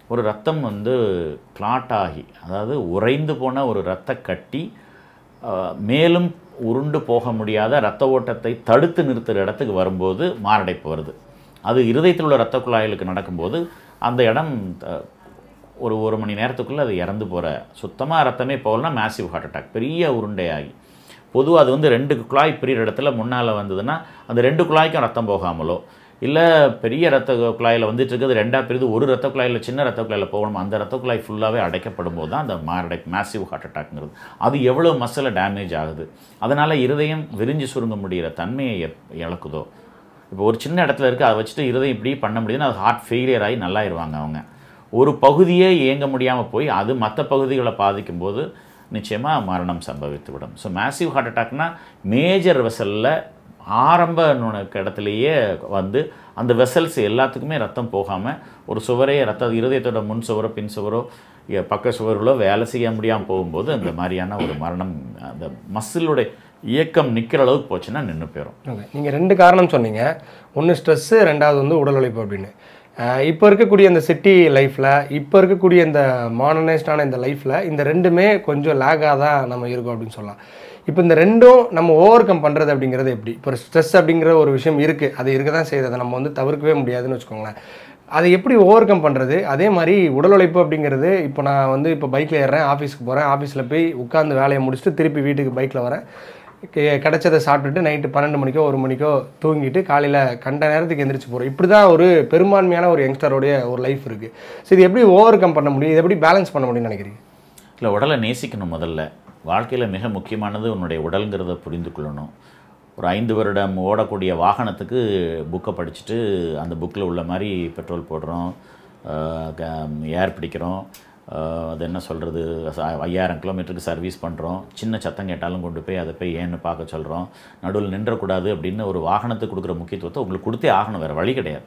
ஒரு ரத்தம் வந்து கிளாட் ஆகி அதாவது உறைந்து போன ஒரு இரத்த கட்டி ஆஹ், மேலும் உருண்டு போக முடியாத இரத்த ஓட்டத்தை தடுத்து நிறுத்துகிற இடத்துக்கு வரும்போது மாரடைப்பு வருது அது இருதயத்தில் உள்ள இரத்த குழாய்களுக்கு நடக்கும்போது அந்த இடம் அஹ், ஒரு ஒரு மணி நேரத்துக்குள்ளே அது இறந்து போகிற சுத்தமாக ரத்தமே போகலன்னா மேசிவ் ஹார்ட் அட்டாக் பெரிய உருண்டையாகி பொதுவாக அது வந்து ரெண்டு குழாய் பிரிகிற இடத்துல முன்னால் வந்ததுன்னா அந்த ரெண்டு குழாய்க்கும் ரத்தம் போகாமலோ இல்லை பெரிய ரத்த குழாயில் வந்துட்டு இருக்குது ரெண்டாக பிரிது ஒரு ரத்த குழாயில் சின்ன ரத்த குழாயில் போகணும் அந்த ரத்த குழாய் ஃபுல்லாகவே அடைக்கப்படும் போது தான் அந்த மாரடைப்பு மேசிவ் ஹார்ட் அட்டாக்ங்கிறது அது எவ்வளோ மசில் டேமேஜ் ஆகுது அதனால் இருதயம் விரிஞ்சு சுருங்க முடிகிற தன்மையை எப் இழக்குதோ இப்போ ஒரு சின்ன இடத்துல இருக்குது அதை வச்சுட்டு இருதயம் இப்படி பண்ண முடியுதுன்னா அது ஹார்ட் ஃபெயிலியர் ஆகி நல்லாயிருவாங்க அவங்க ஒரு பகுதியே இயங்க முடியாமல் போய் அது மற்ற பகுதிகளை பாதிக்கும் போது நிச்சயமாக மரணம் சம்பவித்து விடும் ஸோ மேசிவ் ஹார்ட் அட்டாக்னா மேஜர் வெசலில் ஆரம்ப நுணுக்க இடத்துலையே வந்து அந்த வெசல்ஸ் எல்லாத்துக்குமே ரத்தம் போகாமல் ஒரு சுவரே ரத்த இருதயத்தோட முன் சுவரோ பின் சுவரோ இ- பக்க சுவர்களோ வேலை செய்ய முடியாமல் போகும்போது அந்த மாதிரியான ஒரு மரணம் அந்த மசிலுடைய இயக்கம் நிற்கிற அளவுக்கு போச்சுன்னா நின்று போயிடும் ஓகே நீங்கள் ரெண்டு காரணம் சொன்னீங்க ஒன்று ஸ்ட்ரெஸ்ஸு ரெண்டாவது வந்து உடல் உழைப்பு அப்படின்னு இப்போ இருக்கக்கூடிய இந்த சிட்டி லைஃப்பில் இப்போ இருக்கக்கூடிய இந்த மாடர்னைஸ்டான இந்த லைஃப்பில் இந்த ரெண்டுமே கொஞ்சம் லேகாக தான் நம்ம இருக்கோம் அப்படின்னு சொல்லலாம் இப்போ இந்த ரெண்டும் நம்ம ஓவர் கம் பண்ணுறது அப்படிங்கிறது எப்படி இப்போ ஸ்ட்ரெஸ் அப்படிங்கிற ஒரு விஷயம் இருக்குது அது இருக்க தான் செய்யுது அதை நம்ம வந்து தவிர்க்கவே முடியாதுன்னு வச்சுக்கோங்களேன் அதை எப்படி ஓவர் கம் பண்ணுறது அதே மாதிரி உடல் உழைப்பு அப்படிங்கிறது இப்போ நான் வந்து இப்போ பைக்கில் ஏறுறேன் ஆஃபீஸ்க்கு போகிறேன் ஆஃபீஸில் போய் உட்காந்து வேலையை முடிச்சுட்டு திருப்பி வீட்டுக்கு பைக்கில் வரேன் கி- கிடைச்சதை சாப்பிட்டுட்டு நைட்டு பன்னெண்டு மணிக்கோ ஒரு மணிக்கோ தூங்கிட்டு காலையில் கண்ட நேரத்துக்கு எந்திரிச்சு போகிறோம் இப்படி தான் ஒரு பெரும்பான்மையான ஒரு யங்ஸ்டருடைய ஒரு லைஃப் இருக்குது ஸோ இது எப்படி ஓவர் கம் பண்ண முடியும் இது எப்படி பேலன்ஸ் பண்ண முடியும்னு நினைக்கிறீங்க இல்லை உடலை நேசிக்கணும் முதல்ல வாழ்க்கையில் மிக முக்கியமானது உன்னுடைய உடல்ங்கிறத புரிந்து கொள்ளணும் ஒரு ஐந்து வருடம் ஓடக்கூடிய வாகனத்துக்கு புக்கை படிச்சுட்டு அந்த புக்கில் உள்ள மாதிரி பெட்ரோல் போடுறோம் ஏர் பிடிக்கிறோம் ஆஹ் அது என்ன சொல்கிறது ஐயாயிரம் கிலோமீட்டருக்கு சர்வீஸ் பண்ணுறோம் சின்ன சத்தம் கேட்டாலும் கொண்டு போய் அதை போய் ஏன்னு பார்க்க சொல்கிறோம் நடுவில் நின்றக்கூடாது அப்படின்னு ஒரு வாகனத்துக்கு கொடுக்குற முக்கியத்துவத்தை உங்களுக்கு கொடுத்தே ஆகணும் வேறு வழி கிடையாது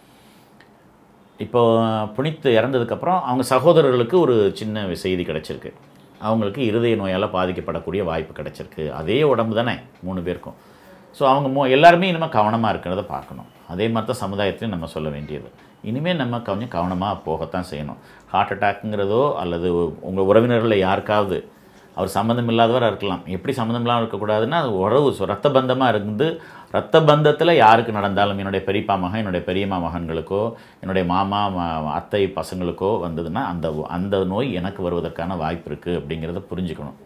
இப்போ புனித் இறந்ததுக்கப்புறம் அவங்க சகோதரர்களுக்கு ஒரு சின்ன செய்தி கிடைச்சிருக்கு அவங்களுக்கு இருதய நோயால் பாதிக்கப்படக்கூடிய வாய்ப்பு கிடைச்சிருக்கு அதே உடம்பு தானே மூணு பேருக்கும் ஸோ அவங்க மோ எல்லாருமே இனிமேல் கவனமாக இருக்கிறத பார்க்கணும் அதே மாதிரி தான் சமுதாயத்தையும் நம்ம சொல்ல வேண்டியது இனிமேல் நம்ம கொஞ்சம் கவனமாக போகத்தான் செய்யணும் ஹார்ட் அட்டாக்குங்கிறதோ அல்லது உங்கள் உறவினர்களில் யாருக்காவது அவர் சம்மந்தம் இல்லாதவராக இருக்கலாம் எப்படி சம்மந்தம் இல்லாமல் இருக்கக்கூடாதுன்னா அது உறவு சொ- ரத்த பந்தமாக இருந்து ரத்த பந்தத்தில் யாருக்கு நடந்தாலும் என்னுடைய பெரியப்பா மகன் என்னுடைய பெரியம்மா மகன்களுக்கோ என்னுடைய மாமா ம- அத்தை பசங்களுக்கோ வந்ததுன்னா அந்த அந்த நோய் எனக்கு வருவதற்கான வாய்ப்பு இருக்குது அப்படிங்கிறத புரிஞ்சுக்கணும்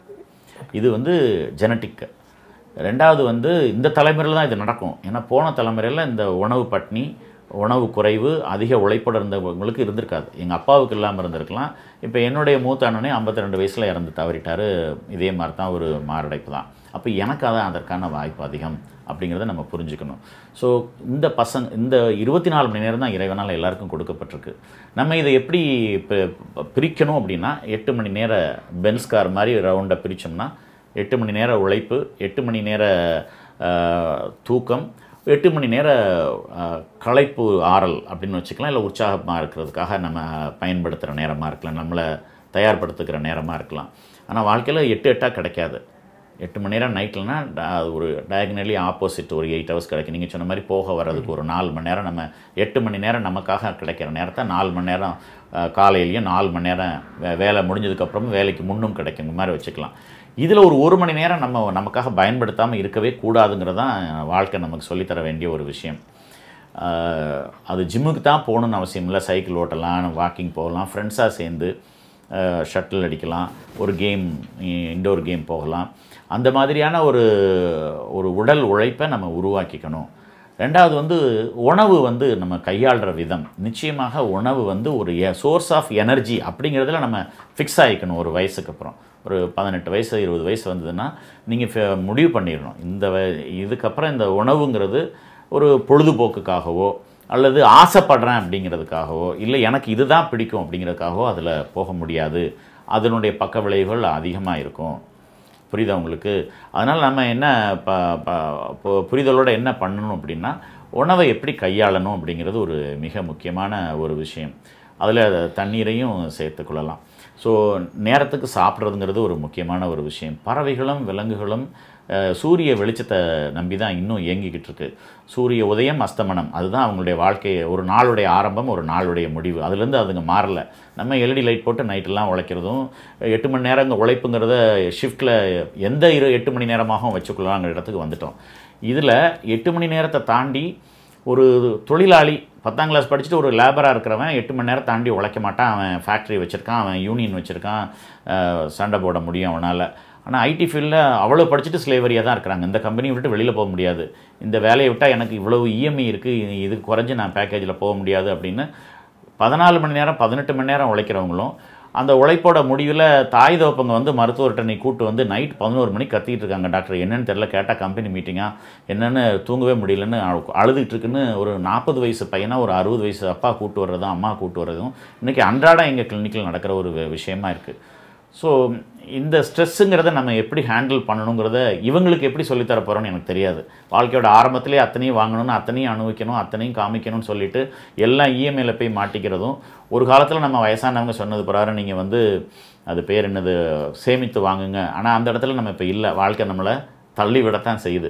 இது வந்து ஜெனட்டிக் ரெண்டாவது வந்து இந்த தலைமுறையில் தான் இது நடக்கும் ஏன்னா போன தலைமுறையில் இந்த உணவு பட்னி உணவு குறைவு அதிக உழைப்போடு இருந்தவங்களுக்கு இருந்திருக்காது எங்கள் அப்பாவுக்கு இல்லாமல் இருந்திருக்கலாம் இப்போ என்னுடைய மூத்த அண்ணனே 52 ரெண்டு வயசில் இறந்து தவறிட்டார் இதே மாதிரி தான் ஒரு மாரடைப்பு தான் அப்போ எனக்கு அதான் அதற்கான வாய்ப்பு அதிகம் அப்படிங்கிறத நம்ம புரிஞ்சுக்கணும் ஸோ இந்த பசங்க இந்த இருபத்தி நாலு மணி நேரம் தான் இறைவனால் எல்லாருக்கும் கொடுக்கப்பட்டிருக்கு நம்ம இதை எப்படி பி- பிரிக்கணும் அப்படின்னா எட்டு மணி நேர பென்ஸ் கார் மாதிரி ரவுண்டை பிரித்தோம்னா எட்டு மணி நேர உழைப்பு எட்டு மணி நேர ஆஹ், தூக்கம் எட்டு மணி நேர ஆஹ், களைப்பு ஆறல் அப்படின்னு வச்சுக்கலாம் இல்லை உற்சாகமாக இருக்கிறதுக்காக நம்ம பயன்படுத்துகிற நேரமாக இருக்கலாம் நம்மளை தயார்படுத்துக்கிற நேரமாக இருக்கலாம் ஆனால் வாழ்க்கையில் எட்டு எட்டாக கிடைக்காது எட்டு மணி நேரம் நைட்லனா அது ஒரு டயகனலி ஆப்போசிட் ஒரு எயிட் ஹவர்ஸ் கிடைக்கும் நீங்கள் சொன்ன மாதிரி போக வர்றதுக்கு ஒரு நாலு மணி நேரம் நம்ம எட்டு மணி நேரம் நமக்காக கிடைக்கிற நேரத்தை நாலு மணி நேரம் அஹ், காலையிலயும் நாலு மணி நேரம் வே- வேலை முடிஞ்சதுக்கப்புறமும் வேலைக்கு முன்னும் கிடைக்கும் இந்த மாதிரி வச்சுக்கலாம் இதில் ஒரு ஒரு மணி நேரம் நம்ம நமக்காக பயன்படுத்தாமல் இருக்கவே கூடாதுங்கிறது தான் வாழ்க்கை நமக்கு சொல்லித்தர வேண்டிய ஒரு விஷயம் ஆஹ், அது ஜிம்முக்கு தான் போகணுன்னு அவசியம் இல்லை சைக்கிள் ஓட்டலாம் வாக்கிங் போகலாம் ஃப்ரெண்ட்ஸாக சேர்ந்து ஷட்டில் அடிக்கலாம் ஒரு கேம் இன்டோர் கேம் போகலாம் அந்த மாதிரியான ஒரு ஒரு உடல் உழைப்பை நம்ம உருவாக்கிக்கணும் ரெண்டாவது வந்து உணவு வந்து நம்ம கையாளுற விதம் நிச்சயமாக உணவு வந்து ஒரு சோர்ஸ் ஆஃப் எனர்ஜி அப்படிங்கிறதுல நம்ம ஃபிக்ஸ் ஆகிக்கணும் ஒரு வயசுக்கு அப்புறம் ஒரு பதினெட்டு வயசு இருபது வயசு வந்ததுன்னா நீங்கள் முடிவு பண்ணிடணும் இந்த வ- இதுக்கப்புறம் இந்த உணவுங்கிறது ஒரு பொழுதுபோக்குக்காகவோ அல்லது ஆசைப்படுறேன் அப்படிங்கிறதுக்காகவோ இல்லை எனக்கு இதுதான் பிடிக்கும் அப்படிங்கிறதுக்காகவோ அதில் போக முடியாது அதனுடைய பக்க விளைவுகள் அதிகமாக இருக்கும் புரியுதா உங்களுக்கு அதனால் நம்ம என்ன ப ப பு- புரிதலோட என்ன பண்ணணும் அப்படின்னா உணவை எப்படி கையாளணும் அப்படிங்கிறது ஒரு மிக முக்கியமான ஒரு விஷயம் அதில் தண்ணீரையும் சேர்த்துக்கொள்ளலாம் ஸோ நேரத்துக்கு சாப்பிட்றதுங்கிறது ஒரு முக்கியமான ஒரு விஷயம் பறவைகளும் விலங்குகளும் அஹ், சூரிய வெளிச்சத்தை நம்பி தான் இன்னும் இயங்கிக்கிட்டு இருக்கு சூரிய உதயம் அஸ்தமனம் அதுதான் அவங்களுடைய வாழ்க்கை ஒரு நாளுடைய ஆரம்பம் ஒரு நாளுடைய முடிவு அதுலேருந்து அதுங்க மாறல நம்ம எல்இடி லைட் போட்டு நைட்டெல்லாம் உழைக்கிறதும் எட்டு மணி நேரம் இங்கே உழைப்புங்கிறத ஷிஃப்ட்டில் எந்த இரு எட்டு மணி நேரமாகவும் வச்சுக்கலாங்கிற இடத்துக்கு வந்துட்டோம் இதில் எட்டு மணி நேரத்தை தாண்டி ஒரு தொழிலாளி பத்தாம் கிளாஸ் படிச்சுட்டு ஒரு லேபராக இருக்கிறவன் எட்டு மணி நேரம் தாண்டி உழைக்க மாட்டான் அவன் ஃபேக்ட்ரி வச்சுருக்கான் அவன் யூனியன் வச்சுருக்கான் அஹ், சண்டை போட முடியும் அவனால் ஆனால் ஐடி ஃபீல்டில் அவ்வளோ படிச்சுட்டு ஸ்லேவரியாக தான் இருக்கிறாங்க இந்த கம்பெனியை விட்டு வெளியில் போக முடியாது இந்த வேலையை விட்டால் எனக்கு இவ்வளவு இஎம்ஐ இருக்குது இது குறைஞ்சு நான் பேக்கேஜில் போக முடியாது அப்படின்னு பதினாலு மணி நேரம் பதினெட்டு மணி நேரம் உழைக்கிறவங்களும் அந்த உழைப்போட முடிவில் தாய் தோப்பங்க வந்து மருத்துவர்கிட்ட நீ கூட்டு வந்து நைட் பதினோரு மணிக்கு கத்திட்டு இருக்காங்க டாக்டர் என்னன்னு தெரியல கேட்டால் கம்பெனி மீட்டிங்கா என்னன்னு தூங்கவே முடியலன்னு அழு- அழுதுட்டு இருக்குன்னு ஒரு நாற்பது வயசு பையனா ஒரு அறுபது வயசு அப்பா கூட்டு வர்றதும் அம்மா கூட்டு வர்றதும் இன்றைக்கி அன்றாடம் எங்கள் கிளினிக்கில் நடக்கிற ஒரு வி- விஷயமா இருக்குது ஸோ இந்த ஸ்ட்ரெஸ்ஸுங்கிறத நம்ம எப்படி ஹேண்டில் பண்ணணுங்கிறத இவங்களுக்கு எப்படி சொல்லித்தர போகிறோன்னு எனக்கு தெரியாது வாழ்க்கையோட ஆரம்பத்திலே அத்தனையும் வாங்கணும்னு அத்தனையும் அனுபவிக்கணும் அத்தனையும் காமிக்கணும்னு சொல்லிட்டு எல்லாம் இஎம்ஐயில் போய் மாட்டிக்கிறதும் ஒரு காலத்தில் நம்ம வயசானவங்க சொன்னது பிரகாரம் நீங்கள் வந்து அது பேர் என்னது சேமித்து வாங்குங்க ஆனால் அந்த இடத்துல நம்ம இப்போ இல்லை வாழ்க்கை நம்மளை தள்ளி விடத்தான் செய்யுது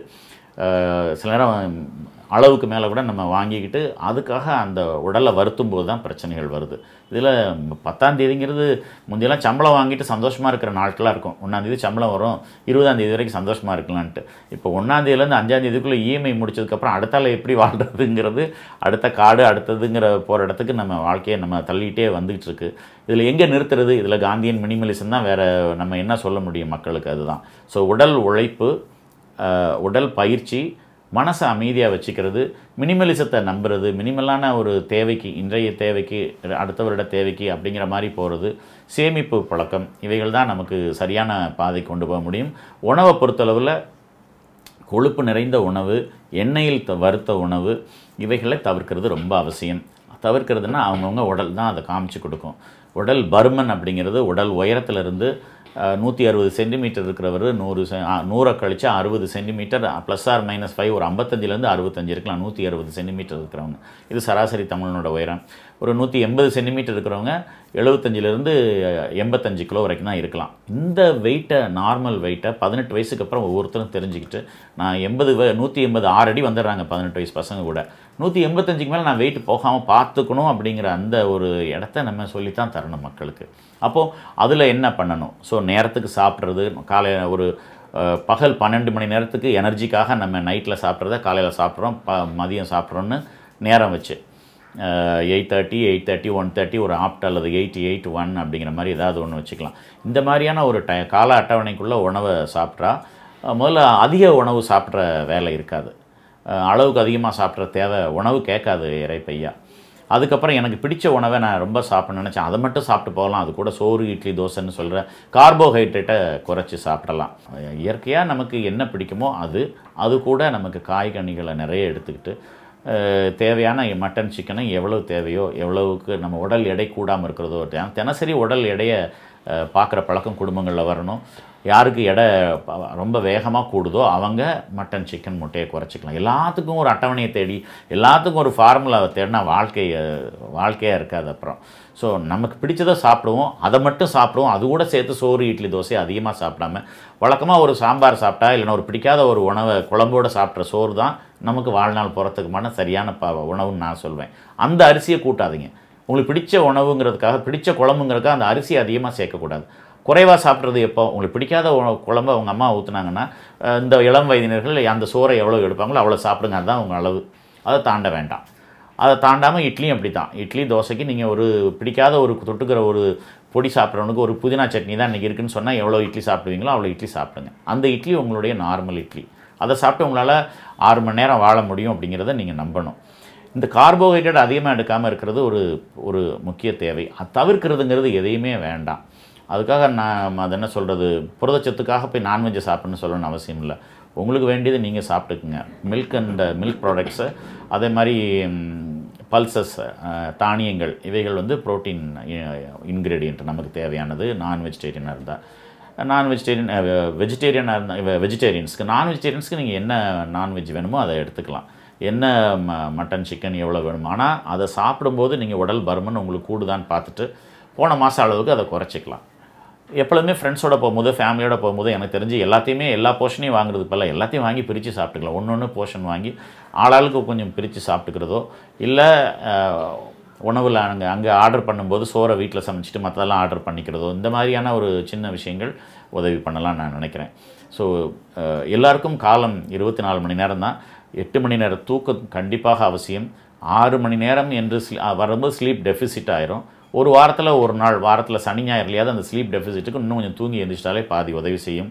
அஹ் சில நேரம் அளவுக்கு மேலே கூட நம்ம வாங்கிக்கிட்டு அதுக்காக அந்த உடலை வருத்தும் போது தான் பிரச்சனைகள் வருது இதில் பத்தாம் தேதிங்கிறது முந்தையெல்லாம் சம்பளம் வாங்கிட்டு சந்தோஷமாக இருக்கிற நாட்களாக இருக்கும் ஒன்றாந்தேதி சம்பளம் வரும் இருபதாம் தேதி வரைக்கும் சந்தோஷமாக இருக்கலான்ட்டு இப்போ ஒன்றாந்தேதியிலேருந்து அஞ்சாம் தேதிக்குள்ளே இஎம்ஐ முடிச்சதுக்கப்புறம் அடுத்தால எப்படி வாழ்கிறதுங்கிறது அடுத்த காடு அடுத்ததுங்கிற போகிற இடத்துக்கு நம்ம வாழ்க்கையை நம்ம தள்ளிக்கிட்டே வந்துகிட்டு இருக்கு இதில் எங்கே நிறுத்துறது இதில் காந்தியன் மினிமலிசம் தான் வேறு நம்ம என்ன சொல்ல முடியும் மக்களுக்கு அதுதான் ஸோ உடல் உழைப்பு அஹ், உடல் பயிற்சி மனசை அமைதியாக வச்சுக்கிறது மினிமலிசத்தை நம்புறது மினிமலான ஒரு தேவைக்கு இன்றைய தேவைக்கு அடுத்தவரோட தேவைக்கு அப்படிங்கிற மாதிரி போகிறது சேமிப்பு பழக்கம் இவைகள் தான் நமக்கு சரியான பாதை கொண்டு போக முடியும் உணவை பொறுத்தளவில் கொழுப்பு நிறைந்த உணவு எண்ணெயில் த- வறுத்த உணவு இவைகளை தவிர்க்கிறது ரொம்ப அவசியம் தவிர்க்கிறதுனா அவங்கவுங்க உடல் தான் அதை காமிச்சு கொடுக்கும் உடல் பருமன் அப்படிங்கிறது உடல் உயரத்திலிருந்து நூற்றி அறுபது சென்டிமீட்டர் இருக்கிறவர் நூறு செ- ஆ, நூறை கழிச்சா அறுபது centimetre plus or minus five ஒரு ஐம்பத்தஞ்சிலேருந்து அறுபத்தஞ்சு இருக்கலாம் நூற்றி அறுபது சென்டிமீட்டர் இருக்கிறவங்க இது சராசரி தமிழனோட உயரம் ஒரு நூற்றி எண்பது சென்டிமீட்டர் இருக்கிறவங்க எழுபத்தஞ்சிலேருந்து எண்பத்தஞ்சு கிலோ வரைக்கும் தான் இருக்கலாம் இந்த வெயிட்டை நார்மல் வெயிட்டை பதினெட்டு வயசுக்கு அப்புறம் ஒவ்வொருத்தரும் தெரிஞ்சுக்கிட்டு நான் எண்பது நூற்றி எண்பது ஆறு அடி வந்துடுறாங்க பதினெட்டு வயசு பசங்க கூட நூற்றி எண்பத்தஞ்சுக்கு மேலே நான் வெயிட் போகாமல் பார்த்துக்கணும் அப்படிங்கிற அந்த ஒரு இடத்த நம்ம சொல்லித்தான் தரணும் மக்களுக்கு அப்போது அதில் என்ன பண்ணணும் ஸோ நேரத்துக்கு சாப்பிட்றது காலையில் ஒரு அஹ், பகல் பன்னெண்டு மணி நேரத்துக்கு எனர்ஜிக்காக நம்ம நைட்டில் சாப்பிட்றத காலையில் சாப்பிட்றோம் ப மதியம் சாப்பிட்றோன்னு நேரம் வச்சு eight thirty eight thirty one thirty ஒரு ஆப்ட் அல்லது எயிட் எயிட் ஒன் அப்படிங்கிற மாதிரி ஏதாவது ஒன்று வச்சுக்கலாம் இந்த மாதிரியான ஒரு டை கால அட்டவணைக்குள்ளே உணவை சாப்பிட்றா அஹ், முதல்ல அதிக உணவு சாப்பிட்ற வேலை இருக்காது அஹ், அளவுக்கு அதிகமாக சாப்பிட்ற தேவை உணவு கேட்காது இறைப்பையா அதுக்கப்புறம் எனக்கு பிடிச்ச உணவை நான் ரொம்ப சாப்பிட நினச்சேன் அதை மட்டும் சாப்பிட்டு போகலாம் அது கூட சோறு இட்லி தோசைன்னு சொல்கிற கார்போஹைட்ரேட்டை குறைச்சி சாப்பிடலாம் இயற்கையாக நமக்கு என்ன பிடிக்குமோ அது அது கூட நமக்கு காய்கனிகளை நிறைய எடுத்துக்கிட்டு அஹ், தேவையான மட்டன் சிக்கனை எவ்வளவு தேவையோ எவ்வளவுக்கு நம்ம உடல் எடை கூடாமல் இருக்கிறதோ தின- தினசரி உடல் எடையை பார்க்குற பழக்கம் குடும்பங்களில் வரணும் யாருக்கு எடை ப- ரொம்ப வேகமாக கூடுதோ அவங்க மட்டன் சிக்கன் முட்டையை குறைச்சிக்கலாம் எல்லாத்துக்கும் ஒரு அட்டவணையை தேடி எல்லாத்துக்கும் ஒரு ஃபார்முலாவை தேடினா வாழ்க்கை அஹ், வாழ்க்கையாக இருக்காது அப்புறம் ஸோ நமக்கு பிடிச்சதை சாப்பிடுவோம் அதை மட்டும் சாப்பிடுவோம் அது கூட சேர்த்து சோறு இட்லி தோசை அதிகமாக சாப்பிடாம வழக்கமாக ஒரு சாம்பார் சாப்பிட்டா இல்லைன்னா ஒரு பிடிக்காத ஒரு உணவை குழம்போட சாப்பிட்ற சோறு தான் நமக்கு வாழ்நாள் போகிறதுக்குமான சரியான ப உணவுன்னு நான் சொல்வேன் அந்த அரிசியை கூட்டாதீங்க உங்களுக்கு பிடிச்ச உணவுங்கிறதுக்காக பிடிச்ச குழம்புங்கிறதுக்காக அந்த அரிசி அதிகமாக சேர்க்கக்கூடாது குறைவாக சாப்பிட்றது எப்போ உங்களுக்கு பிடிக்காத உணவு குழம்பு அவங்க அம்மா ஊற்றுனாங்கன்னா அஹ், இந்த இளம் வயதினர்கள் அந்த சோறை எவ்வளோ எடுப்பாங்களோ அவ்வளோ சாப்பிடுங்க அதுதான் உங்கள் அளவு அதை தாண்ட வேண்டாம் அதை தாண்டாமல் இட்லியும் அப்படி தான் இட்லி தோசைக்கு நீங்கள் ஒரு பிடிக்காத ஒரு தொட்டுக்கிற ஒரு பொடி சாப்பிட்றவனுக்கு ஒரு புதினா சட்னி தான் இன்றைக்கி இருக்குன்னு சொன்னால் எவ்வளோ இட்லி சாப்பிடுவீங்களோ அவ்வளோ இட்லி சாப்பிடுங்க அந்த இட்லி உங்களுடைய நார்மல் இட்லி அதை சாப்பிட்டு உங்களால் ஆறு மணி நேரம் வாழ முடியும் அப்படிங்கிறத நீங்கள் நம்பணும் இந்த கார்போஹைட்ரேட் அதிகமாக எடுக்காமல் இருக்கிறது ஒரு ஒரு முக்கிய தேவை அது தவிர்க்கிறதுங்கிறது எதையுமே வேண்டாம் அதுக்காக நான் அது என்ன சொல்கிறது புரதச்சத்துக்காக போய் நான்வெஜ்ஜை சாப்பிட்ணுன்னு சொல்லணும்னு அவசியம் இல்லை உங்களுக்கு வேண்டியது நீங்கள் சாப்பிட்டுக்குங்க மில்க் அண்ட் மில்க் ப்ராடக்ட்ஸு அதே மாதிரி பல்சஸ் தானியங்கள் இவைகள் வந்து புரோட்டீன் இன்க்ரீடியன்ட் நமக்கு தேவையானது நான் வெஜிடேரியனாக இருந்தால் நான் வெஜிடேரியன் வெஜிடேரியனாக இருந்தால் வெஜிடேரியன்ஸ்க்கு நான் வெஜிடேரியன்ஸ்க்கு நீங்கள் என்ன நான்வெஜ் வேணுமோ அதை எடுத்துக்கலாம் என்ன ம மட்டன் சிக்கன் எவ்வளோ வேணுமோ ஆனால் அதை சாப்பிடும்போது நீங்கள் உடல் பருமன் உங்களுக்கு கூடுதான்னு பார்த்துட்டு போன மாத அளவுக்கு அதை குறைச்சிக்கலாம் எப்பொழுதுமே ஃப்ரெண்ட்ஸோட போகும்போது ஃபேமிலியோட போகும்போது எனக்கு தெரிஞ்சு எல்லாத்தையுமே எல்லா போர்ஷனையும் வாங்குறது போல எல்லாத்தையும் வாங்கி பிரித்து சாப்பிட்டுக்கலாம் ஒன்று ஒன்று போர்ஷன் வாங்கி ஆளாளுக்கு கொஞ்சம் பிரித்து சாப்பிட்டுக்கிறதோ இல்லை உணவில் அங்கே அங்கே ஆர்டர் பண்ணும்போது சோறை வீட்டில் சமைச்சிட்டு மற்றதெல்லாம் ஆர்டர் பண்ணிக்கிறதோ இந்த மாதிரியான ஒரு சின்ன விஷயங்கள் உதவி பண்ணலாம் நான் நினைக்கிறேன் ஸோ எல்லாருக்கும் காலம் இருபத்தி நாலு மணி நேரம் தான் எட்டு மணி நேர தூக்கம் கண்டிப்பாக அவசியம் ஆறு மணி நேரம் என்று ஸ்லீ வரும்போது ஸ்லீப் டெஃபிசிட் ஆயிரும் ஒரு வாரத்தில் ஒரு நாள் வாரத்தில் சனி ஞாயிறுலையாவது அந்த ஸ்லீப் டெஃபிசிட்டுக்கு இன்னும் கொஞ்சம் தூங்கி எழுந்திரிச்சிட்டாலே பாதி உதவி செய்யும்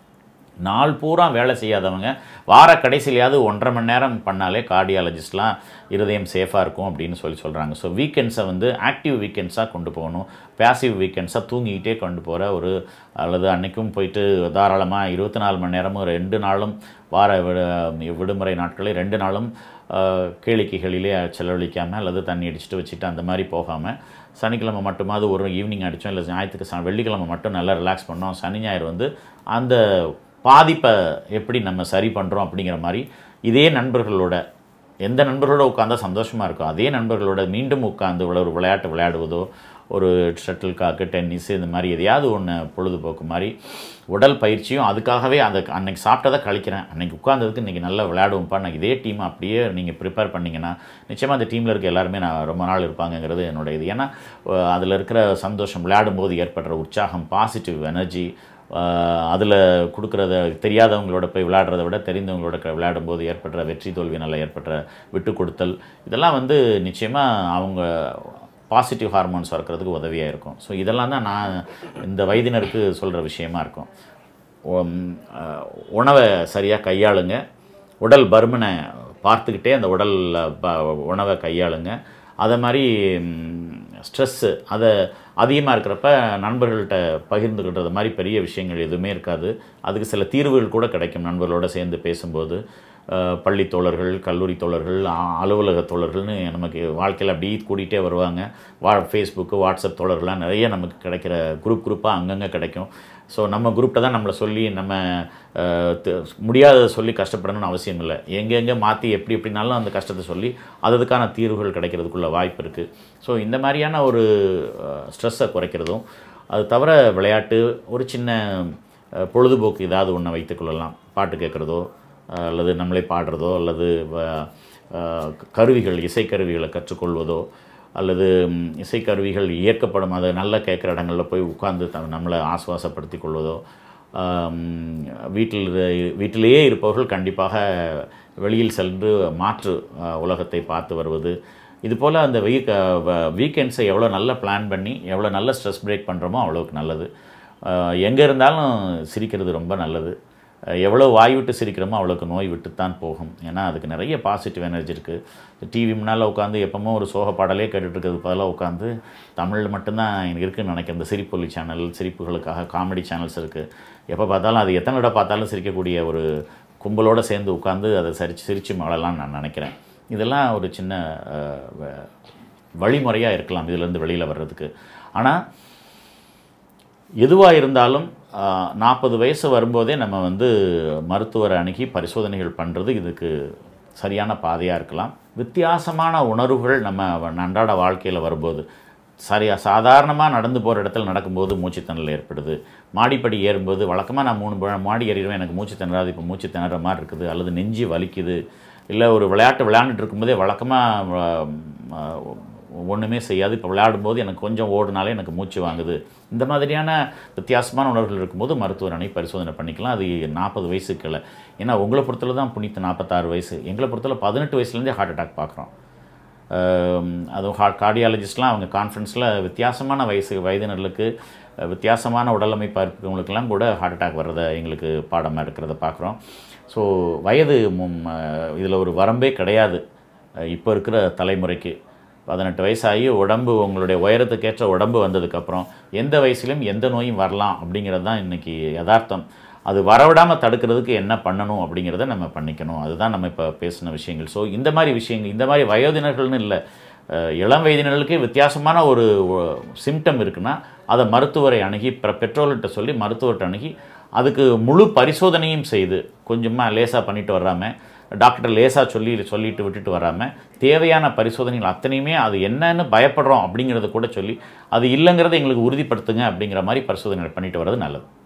நாள் பூரா வேலை செய்யாதவங்க வார கடைசிலையாவது ஒன்றரை மணி நேரம் பண்ணாலே கார்டியாலஜிஸ்ட்லாம் இருதயம் சேஃபாக இருக்கும் அப்படின்னு சொல்லி சொல்கிறாங்க ஸோ வீக்கெண்ட்ஸை வந்து ஆக்டிவ் வீக்கெண்ட்ஸாக கொண்டு போகணும் பேசிவ் வீக்கெண்ட்ஸாக தூங்கிக்கிட்டே கொண்டு போகிற ஒரு அல்லது அன்றைக்கும் போயிட்டு தாராளமாக இருபத்தி நாலு மணி நேரமும் ரெண்டு நாளும் வார விடு விடுமுறை நாட்களில் ரெண்டு நாளும் ஆஹ், கேளிக்கைகளிலே செலவழிக்காமல் அல்லது தண்ணி அடிச்சுட்டு வச்சுட்டு அந்த மாதிரி போகாமல் சனிக்கிழமை மட்டுமாவது ஒரு ஈவினிங் அடித்தோம் இல்லை ஞாயிற்றுக்கு ச வெள்ளிக்கிழமை மட்டும் நல்லா ரிலாக்ஸ் பண்ணோம் சனி ஞாயிறு வந்து அந்த பாதிப்பை எப்படி நம்ம சரி பண்ணுறோம் அப்படிங்கிற மாதிரி இதே நண்பர்களோட எந்த நண்பர்களோட உட்காந்தா சந்தோஷமாக இருக்கோ அதே நண்பர்களோட மீண்டும் உட்காந்து ஒரு விளையாட்டு விளையாடுவதோ ஒரு ஷட்டில் காக்கு டென்னிஸ் இந்த மாதிரி எதையாவது ஒன்று பொழுதுபோக்கு மாதிரி உடல் பயிற்சியும் அதுக்காகவே அந்த அன்னைக்கு சாப்பிட்டதை கழிக்கிறேன் அன்னைக்கு உட்காந்ததுக்கு இன்றைக்கி நல்லா விளையாடுவோம்ப்பா நான் இதே டீம் அப்படியே நீங்கள் ப்ரிப்பேர் பண்ணிங்கன்னா நிச்சயமாக அந்த டீமில் இருக்க எல்லாருமே நான் ரொம்ப நாள் இருப்பாங்கங்கிறது என்னோட இது ஏன்னா அதில் இருக்கிற சந்தோஷம் விளையாடும்போது ஏற்படுற உற்சாகம் பாசிட்டிவ் எனர்ஜி அதில் கொடுக்குறத தெரியாதவங்களோட போய் விளையாடுறத விட தெரிந்தவங்களோட க- விளையாடும்போது ஏற்படுற வெற்றி தோல்வினால் ஏற்படுற விட்டு கொடுத்தல் இதெல்லாம் வந்து நிச்சயமாக அவங்க பாசிட்டிவ் ஹார்மோன்ஸ் சுரக்கிறதுக்கு உதவியாக இருக்கும் ஸோ இதெல்லாம் தான் நான் இந்த வயதினருக்கு சொல்கிற விஷயமா இருக்கும் உம், அஹ், உணவை சரியாக கையாளுங்க உடல் பருமனை பார்த்துக்கிட்டே அந்த உடல் ப- உணவை கையாளுங்க அதை மாதிரி ஸ்ட்ரெஸ்ஸு அதை அதிகமாக இருக்கிறப்ப நண்பர்கள்ட்ட பகிர்ந்துக்கிட்டது மாதிரி பெரிய விஷயங்கள் எதுவுமே இருக்காது அதுக்கு சில தீர்வுகள் கூட கிடைக்கும் நண்பர்களோட சேர்ந்து பேசும்போது அஹ், பள்ளி தோழர்கள் கல்லூரி தோழர்கள் அ- அலுவலக தோழர்கள்னு நமக்கு வாழ்க்கையில் அப்படியே கூட்டிகிட்டே வருவாங்க வா ஃபேஸ்புக்கு வாட்ஸ்அப் தோழர்கள்லாம் நிறைய நமக்கு கிடைக்கிற குரூப் குரூப்பாக அங்கங்கே கிடைக்கும் ஸோ நம்ம குரூப்பில் தான் நம்மளை சொல்லி நம்ம அஹ், த- முடியாததை சொல்லி கஷ்டப்படணும்னு அவசியம் இல்லை எங்கெங்கே மாற்றி எப்படி எப்படினாலும் அந்த கஷ்டத்தை சொல்லி அது அதுக்கான தீர்வுகள் கிடைக்கிறதுக்குள்ள வாய்ப்பு இருக்குது ஸோ இந்த மாதிரியான ஒரு ஸ்ட்ரெஸ்ஸை குறைக்கிறதும் அது தவிர விளையாட்டு ஒரு சின்ன அஹ், பொழுதுபோக்கு ஏதாவது ஒன்றை வைத்துக்கொள்ளலாம் பாட்டு கேட்குறதோ அஹ், அல்லது நம்மளே பாடுறதோ அல்லது வ- அஹ், கருவிகள் இசைக்கருவிகளை கற்றுக்கொள்வதோ அல்லது ம், இசைக்கருவிகள் இயக்கப்படும் அதை நல்லா கேட்குற இடங்களில் போய் உட்கார்ந்து த நம்மளை ஆசுவாசப்படுத்தி கொள்வதோ ஆம், வீட்டில் இரு- வீட்டிலேயே இருப்பவர்கள் கண்டிப்பாக வெளியில் சென்று மாற்று அஹ், உலகத்தை பார்த்து வருவது இது போல் அந்த வீக் வீக்கெண்ட்ஸை எவ்வளோ நல்லா பிளான் பண்ணி எவ்வளோ நல்ல ஸ்ட்ரெஸ் பிரேக் பண்ணுறோமோ அவ்வளோக்கு நல்லது எங்கே இருந்தாலும் சிரிக்கிறது ரொம்ப நல்லது அஹ், எவ்வளோ வாய் விட்டு சிரிக்கிறோமோ அவ்வளோக்கு நோய் விட்டுத்தான் போகும் ஏன்னா அதுக்கு நிறைய பாசிட்டிவ் எனர்ஜி இருக்குது டிவி முன்னால் உட்காந்து எப்பவுமே ஒரு சோக பாடலே கேட்டுட்டு இருக்கிறது பதிலாக உட்காந்து தமிழில் மட்டும்தான் எனக்கு இருக்குன்னு நினைக்கிறேன் இந்த சிரிப்பொலி சேனல் சிரிப்புகளுக்காக காமெடி சேனல்ஸ் இருக்குது எப்போ பார்த்தாலும் அது எத்தனை தடவை பார்த்தாலும் சிரிக்கக்கூடிய ஒரு கும்பலோடு சேர்ந்து உட்காந்து அதை சரிச்சு சிரித்து மழலாம் நான் நினைக்கிறேன் இதெல்லாம் ஒரு சின்ன அஹ், வ- வழிமுறையாக இருக்கலாம் இதிலேருந்து வெளியில் வர்றதுக்கு ஆனால் எதுவாக இருந்தாலும் நாற்பது வயசு வரும்போதே நம்ம வந்து மருத்துவரை அணுகி பரிசோதனைகள் பண்ணுறது இதுக்கு சரியான பாதையாக இருக்கலாம் வித்தியாசமான உணர்வுகள் நம்ம வ- அன்றாட வாழ்க்கையில் வரும்போது சரியா சாதாரணமாக நடந்து போகிற இடத்துல நடக்கும்போது மூச்சுத்திணறல் ஏற்படுது மாடிப்படி ஏறும்போது வழக்கமாக நான் மூணு ப- மாடி ஏறிடுவேன் எனக்கு மூச்சு திணறாது இப்போ மூச்சு திணற மாதிரி இருக்குது அல்லது நெஞ்சு வலிக்குது இல்லை ஒரு விளையாட்டு விளையாண்டுட்டு இருக்கும்போதே வழக்கமாக ஒன்றுமே செய்யாது இப்போ விளையாடும்போது எனக்கு கொஞ்சம் ஓடுனாலே எனக்கு மூச்சு வாங்குது இந்த மாதிரியான வித்தியாசமான உணர்வுகள் இருக்கும்போது மருத்துவர் அணி பரிசோதனை பண்ணிக்கலாம் அது நாற்பது வயசுக்கு இல்லை ஏன்னா உங்களை பொறுத்தல தான் புனித்து நாற்பத்தாறு வயசு எங்களை பொறுத்தல பதினெட்டு வயசுலேருந்தே ஹார்ட் அட்டாக் பார்க்குறோம் ஆம், அதுவும் ஹார்ட் கார்டியாலஜிஸ்ட்லாம் அவங்க கான்ஃபரன்ஸில் வித்தியாசமான வயசு வயதினர்களுக்கு அஹ், வித்தியாசமான உடலமைப்பாக இருக்கிறவங்களுக்கெல்லாம் கூட ஹார்ட் அட்டாக் வர்றதை எங்களுக்கு பாடமாக இருக்கிறத பார்க்குறோம் ஸோ வயது இதில் ஒரு வரம்பே கிடையாது அஹ், இப்போ இருக்கிற தலைமுறைக்கு பதினெட்டு வயசாகி உடம்பு உங்களுடைய உயரத்துக்கேற்ற உடம்பு வந்ததுக்கப்புறம் எந்த வயசுலையும் எந்த நோயும் வரலாம் அப்படிங்கிறது தான் இன்றைக்கி யதார்த்தம் அது வரவிடாமல் தடுக்கிறதுக்கு என்ன பண்ணணும் அப்படிங்கிறத நம்ம பண்ணிக்கணும் அதுதான் நம்ம இப்போ பேசின விஷயங்கள் ஸோ இந்த மாதிரி விஷயங்கள் இந்த மாதிரி வயோதினர்கள்னு இல்லை அஹ், இளம் வயதினர்களுக்கே வித்தியாசமான ஒரு சிம்டம் இருக்குன்னா அதை மருத்துவரை அணுகி பிற பெற்றோர்கிட்ட சொல்லி மருத்துவர்கிட்ட அணுகி அதுக்கு முழு பரிசோதனையும் செய்து கொஞ்சமாக லேசாக பண்ணிட்டு வராமல் டாக்டர் லேசாக சொல்லி சொல்லிட்டு விட்டுட்டு வராமல் தேவையான பரிசோதனைகள் அத்தனையுமே அது என்னன்னு பயப்படுறோம் அப்படிங்கிறத கூட சொல்லி அது இல்லைங்கிறத எங்களுக்கு உறுதிப்படுத்துங்க அப்படிங்கிற மாதிரி பரிசோதனைகள் பண்ணிட்டு வர்றது நல்லது